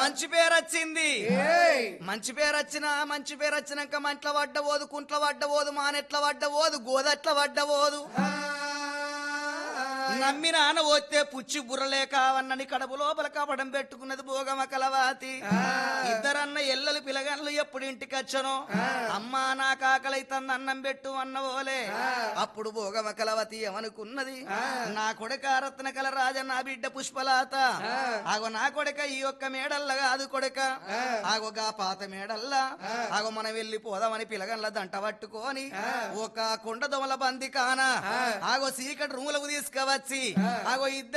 మంచి పేరు వచ్చింది ఏయ్ మంచి పేరు వచ్చినా మంచి పేరు వచ్చినాక మంట్ల పడ్డ పోదు కుంట్ల పడ్డ పోదు మానెట్ల పడ్డ పోదు గోదట్ల పడ్డ పోదు నమ్మి నాన్న పోతే పుచ్చి బుర్రలే కావన్నని కడుపు లోపల కపడం పెట్టుకున్నది భోగమ కలవాతి ఇద్దరన్న ఎల్లలు పిలగన్లు ఎప్పుడు ఇంటికి వచ్చను అమ్మా నా కాకలైతంది అన్నం పెట్టు అన్నవోలే అప్పుడు భోగమ కలవతి ఏమనుకున్నది నా కొడుక రత్న కల రాజ నా బిడ్డ పుష్పలాత ఆగో నా కొడుక ఈ ఒక్క మేడల్ల కాదు కొడుక ఆగో గా పాత మేడల్లా ఆగో మనం వెళ్ళి పోదామని పిలగన్ల దంట పట్టుకొని ఒక కొండ దొమల బంది కాన ఆగో సీకటి రూములకు తీసుకువచ్చి ఆగో ఇద్దరు